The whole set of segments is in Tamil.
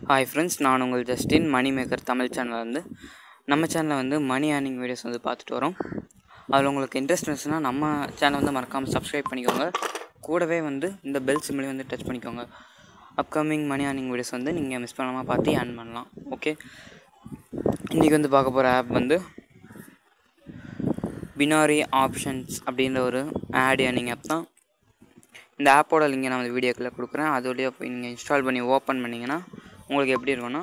ஹாய் ஃப்ரெண்ட்ஸ் நான் உங்கள் Justin Mani maker Tamil channel வந்து நம்ம சேனலில் வந்து மணி ஏர்னிங் வீடியோஸ் வந்து பார்த்துட்டு வரோம் அதில் உங்களுக்கு இன்ட்ரெஸ்ட் இருந்துச்சுன்னா நம்ம சேனல் வந்து மறக்காமல் சப்ஸ்கிரைப் பண்ணிக்கோங்க கூடவே வந்து இந்த பெல் சிம்லையும் வந்து டச் பண்ணிக்கோங்க அப்கமிங் மணி ஏர்னிங் வீடியோஸ் வந்து நீங்கள் மிஸ் பண்ணாமல் பார்த்து ஏர்ன் பண்ணலாம் ஓகே இன்றைக்கி வந்து பார்க்க போகிற ஆப் வந்து பினாரி ஆப்ஷன்ஸ் அப்படின்ற ஒரு ஆட் ஏர்னிங் ஆப் தான் இந்த ஆப்போட லிங்கை நான் வந்து வீடியோக்கில் கொடுக்குறேன் அது வழியாக போய் நீங்கள் இன்ஸ்டால் பண்ணி ஓப்பன் பண்ணிங்கன்னா உங்களுக்கு எப்படி இருக்கும்னா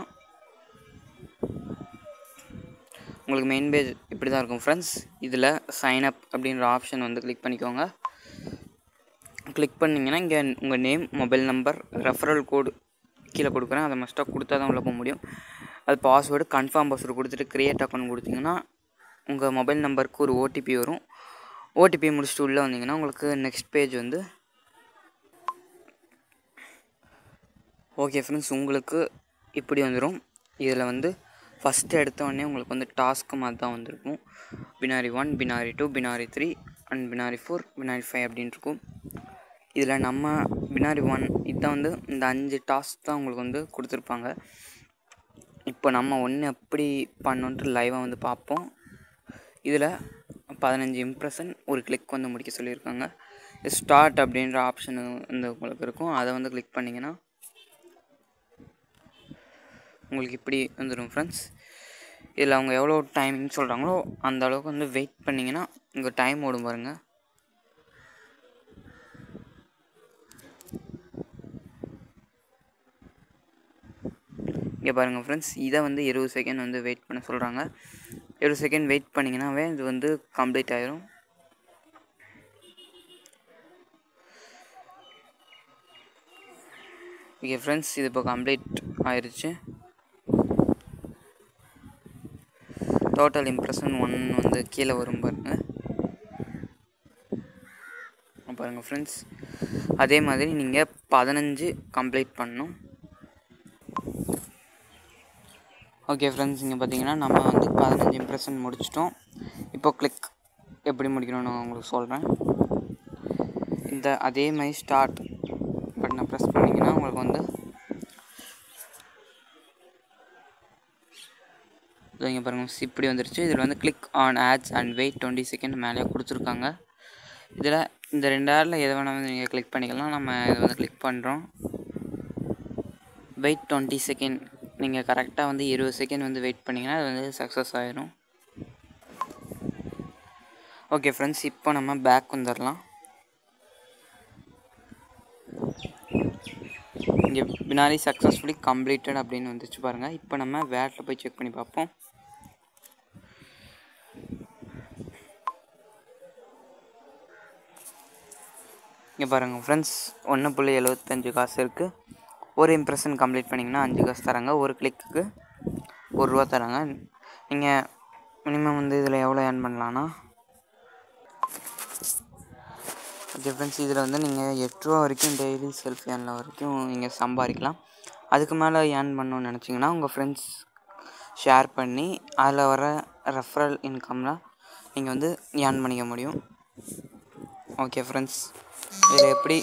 உங்களுக்கு மெயின் பேஜ் இப்படி தான் இருக்கும் ஃப்ரெண்ட்ஸ் இதில் சைன் அப் அப்படின்ற ஆப்ஷன் வந்து கிளிக் பண்ணிக்கோங்க கிளிக் பண்ணிங்கன்னா இங்கே உங்கள் name mobile number referral code கீழே கொடுக்குறேன் அதை மஸ்ட்டாக கொடுத்தா தான் உள்ள போக முடியும் அது பாஸ்வேர்டு கன்ஃபார்ம் பாஸ்வேர்டு கொடுத்துட்டு க்ரியேட் அக்கௌண்ட் கொடுத்தீங்கன்னா உங்கள் மொபைல் நம்பருக்கு ஒரு ஓடிபி வரும் ஓடிபி முடிச்சுட்டு உள்ளே வந்தீங்கன்னா உங்களுக்கு நெக்ஸ்ட் பேஜ் வந்து ஓகே ஃப்ரெண்ட்ஸ் உங்களுக்கு இப்படி வந்துடும் இதில் வந்து ஃபஸ்ட்டு எடுத்தோடனே உங்களுக்கு வந்து டாஸ்க்கு மாதிரி தான் வந்திருக்கும் binary one binary two binary three and binary four binary five அப்படின்னு இருக்கும் இதில் நம்ம பினாரி ஒன் இதுதான் வந்து இந்த அஞ்சு டாஸ்க் தான் உங்களுக்கு வந்து கொடுத்துருப்பாங்க இப்போ நம்ம ஒன்று எப்படி பண்ணோன்ட்டு லைவாக வந்து பார்ப்போம் இதில் பதினஞ்சு இம்ப்ரெஷன் ஒரு கிளிக் வந்து முடிக்க சொல்லியிருக்காங்க ஸ்டார்ட் அப்படின்ற ஆப்ஷன் வந்து உங்களுக்கு இருக்கும் அதை வந்து கிளிக் பண்ணிங்கன்னா உங்களுக்கு இப்படி வந்துடும் ஃப்ரெண்ட்ஸ் இதில் அவங்க எவ்வளோ டைமிங் சொல்கிறாங்களோ அந்த அளவுக்கு வந்து வெயிட் பண்ணிங்கன்னா உங்கள் டைம் ஓடும் பாருங்கள் இங்கே பாருங்கள் ஃப்ரெண்ட்ஸ் இதை வந்து இருபது செகண்ட் வந்து வெயிட் பண்ண சொல்கிறாங்க இருபது செகண்ட் வெயிட் பண்ணிங்கன்னாவே இது வந்து கம்ப்ளீட் ஆயிரும் ஓகே ஃப்ரெண்ட்ஸ் இது இப்போ கம்ப்ளீட் ஆயிடுச்சு டோட்டல் இம்ப்ரெஷன் ஒன் வந்து கீழே வரும் பாருங்க பாருங்கள் ஃப்ரெண்ட்ஸ் அதே மாதிரி நீங்கள் பதினஞ்சு கம்ப்ளீட் பண்ணணும் ஓகே ஃப்ரெண்ட்ஸ் இங்கே பார்த்தீங்கன்னா நம்ம வந்து பதினஞ்சு இம்ப்ரெஷன் முடிச்சிட்டோம் இப்போ கிளிக் எப்படி முடிக்கணும்னு உங்களுக்கு சொல்கிறேன் இந்த அதே மாதிரி ஸ்டார்ட் பட்டனை ப்ரெஸ் பண்ணிங்கன்னா உங்களுக்கு வந்து இங்கே பாருங்கள் இப்படி வந்துருச்சு இதில் வந்து click on ads and wait twenty second மேலே கொடுத்துருக்காங்க இதில் இந்த ரெண்டு ஆடில் எதை வேணால் வந்து நீங்கள் கிளிக் பண்ணிக்கலாம் நம்ம இதை வந்து கிளிக் பண்ணுறோம் வெயிட் டுவெண்ட்டி செகண்ட் நீங்கள் கரெக்டாக வந்து இருபது செகண்ட் வந்து வெயிட் பண்ணிங்கன்னா அது வந்து சக்ஸஸ் ஆயிரும் ஓகே ஃப்ரெண்ட்ஸ் இப்போ நம்ம பேக் வந்துடலாம் இங்கே பின்னாடி சக்ஸஸ்ஃபுல்லி கம்ப்ளீட்டட் அப்படின்னு வந்துச்சு பாருங்கள் இப்போ நம்ம வேட்டில் போய் செக் பண்ணி பார்ப்போம் இங்கே பாருங்கள் ஃப்ரெண்ட்ஸ் ஒன்று புள்ளி எழுபத்தஞ்சு காசு இருக்குது ஒரு இம்ப்ரெஷன் கம்ப்ளீட் பண்ணிங்கன்னா அஞ்சு காசு தராங்க ஒரு கிளிக்கு ஒரு ரூபா தராங்க நீங்கள் மினிமம் வந்து இதில் எவ்வளோ ஏர்ன் பண்ணலான்னா ஓகே ஃப்ரெண்ட்ஸ் இதில் வந்து நீங்கள் எட்டு ரூபா வரைக்கும் டெய்லி செல்ஃப் ஏர்னில் வரைக்கும் நீங்கள் சம்பாதிக்கலாம் அதுக்கு மேலே ஏர்ன் பண்ணணும்னு நினச்சிங்கன்னா உங்கள் ஃப்ரெண்ட்ஸ் ஷேர் பண்ணி அதில் வர ரெஃபரல் இன்கமில் நீங்கள் வந்து ஏர்ன் பண்ணிக்க முடியும் ஓகே ஃப்ரெண்ட்ஸ் இதில் எப்படி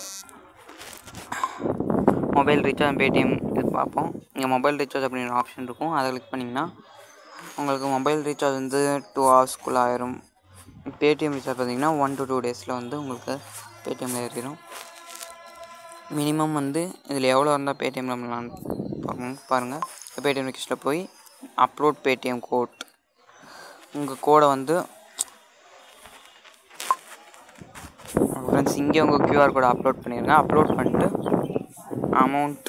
மொபைல் ரீசார்ஜ் பேடிஎம் இது பார்ப்போம் இங்கே மொபைல் ரீசார்ஜ் அப்படின்ற ஆப்ஷன் இருக்கும் அதை கிளிக் பண்ணிங்கன்னா உங்களுக்கு மொபைல் ரீசார்ஜ் வந்து டூ ஹவர்ஸ்க்குள்ளே ஆயிரும் பேடிஎம் ரீசார்ஜ் பார்த்தீங்கன்னா ஒன் டு டூ டேஸில் வந்து உங்களுக்கு பேடிஎம்மில் ஏறிடும் மினிமம் வந்து இதில் எவ்வளோ இருந்தால் பேடிஎம்மில் பண்ணலான்னு பாருங்கள் பேடிஎம் ரிக்வஸ்ட்டில் போய் அப்லோட் பேடிஎம் கோட் உங்கள் கோடை வந்து ஃப்ரெண்ட்ஸ் இங்கே உங்கள் க்யூஆர் கோடை அப்லோட் பண்ணிடுங்க அப்லோட் பண்ணிட்டு அமௌண்ட்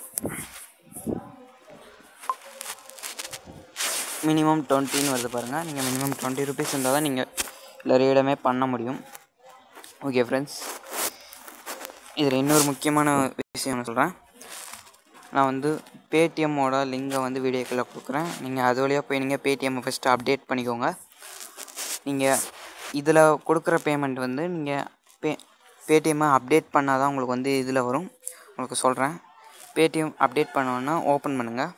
மினிமம் டுவெண்ட்டின்னு வருது பாருங்கள் நீங்கள் மினிமம் டுவெண்ட்டி ருபீஸ் இருந்தால் தான் நீங்கள் இல்லை ரீடமே பண்ண முடியும் ஓகே ஃப்ரெண்ட்ஸ் இதில் இன்னொரு முக்கியமான விஷயம் நான் சொல்கிறேன் நான் வந்து பேடிஎம்மோட லிங்கை வந்து வீடியோக்குள்ளே கொடுக்குறேன் நீங்கள் அது வழியாக போய் நீங்கள் பேடிஎம்மை ஃபஸ்ட்டு அப்டேட் பண்ணிக்கோங்க நீங்கள் இதில் கொடுக்குற பேமெண்ட் வந்து நீங்கள் பே பேடிஎம்மை அப்டேட் பண்ணால் தான் உங்களுக்கு வந்து இதில் வரும் உங்களுக்கு சொல்கிறேன் பேடிஎம் அப்டேட் பண்ணோன்னா ஓப்பன் பண்ணுங்கள்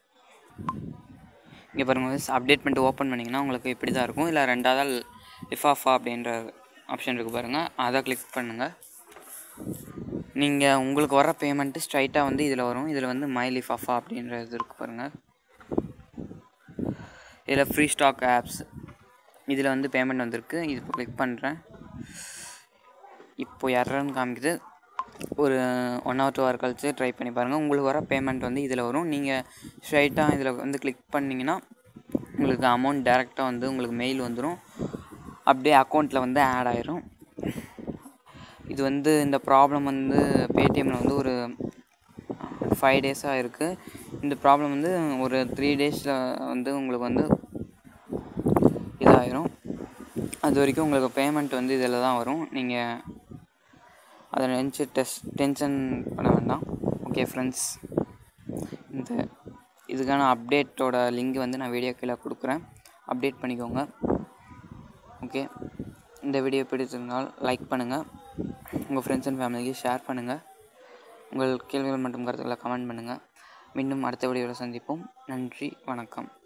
இங்கே பாருங்கள் அப்டேட் பண்ணிட்டு ஓப்பன் பண்ணிங்கன்னா உங்களுக்கு இப்படி தான் இருக்கும் இல்லை ரெண்டாவது லிஃபாஃபா அப்படின்ற ஆப்ஷன் இருக்குது பாருங்கள் அதை கிளிக் பண்ணுங்கள் நீங்கள் உங்களுக்கு வர பேமெண்ட்டு ஸ்ட்ரைட்டாக வந்து இதில் வரும் இதில் வந்து மைலி ஃபஃபா அப்படின்ற இது இருக்கு பாருங்கள் இதில் ஃப்ரீ ஸ்டாக் ஆப்ஸ் இதில் வந்து பேமெண்ட் வந்திருக்கு இது இப்போ கிளிக் பண்ணுறேன் இப்போ எரர்னு காமிக்குது ஒரு ஒன் ஹவர் டூ ஹவர் கழிச்சு ட்ரை பண்ணி பாருங்கள் உங்களுக்கு வர பேமெண்ட் வந்து இதில் வரும் நீங்கள் ஸ்ட்ரைட்டாக இதில் வந்து கிளிக் பண்ணிங்கன்னா உங்களுக்கு அமௌண்ட் டேரெக்டாக வந்து உங்களுக்கு மெயில் வந்துடும் அப்படியே அக்கௌண்ட்டில் வந்து ஆட் ஆயிரும் இது வந்து இந்த ப்ராப்ளம் வந்து பேடிஎம்மில் வந்து ஒரு ஃபைவ் டேஸாக இருக்குது இந்த ப்ராப்ளம் வந்து ஒரு த்ரீ டேஸில் வந்து உங்களுக்கு வந்து இதாயிரும் அது வரைக்கும் உங்களுக்கு பேமெண்ட் வந்து இதில் தான் வரும் நீங்கள் அதை நினச்சி டெஸ் டென்ஷன் பண்ண வேண்டாம் ஓகே ஃப்ரெண்ட்ஸ் இந்த இதுக்கான அப்டேட்டோட லிங்க் வந்து நான் வீடியோ கீழே கொடுக்குறேன் அப்டேட் பண்ணிக்கோங்க ஓகே இந்த வீடியோ பிடிச்சிருந்தால் லைக் பண்ணுங்கள் உங்கள் ஃப்ரெண்ட்ஸ் அண்ட் ஃபேமிலிக்கு ஷேர் பண்ணுங்கள் உங்கள் கேள்விகள் மற்றும் கருத்துக்களை கமெண்ட் பண்ணுங்கள் மீண்டும் அடுத்த வீடியோவில் சந்திப்போம் நன்றி வணக்கம்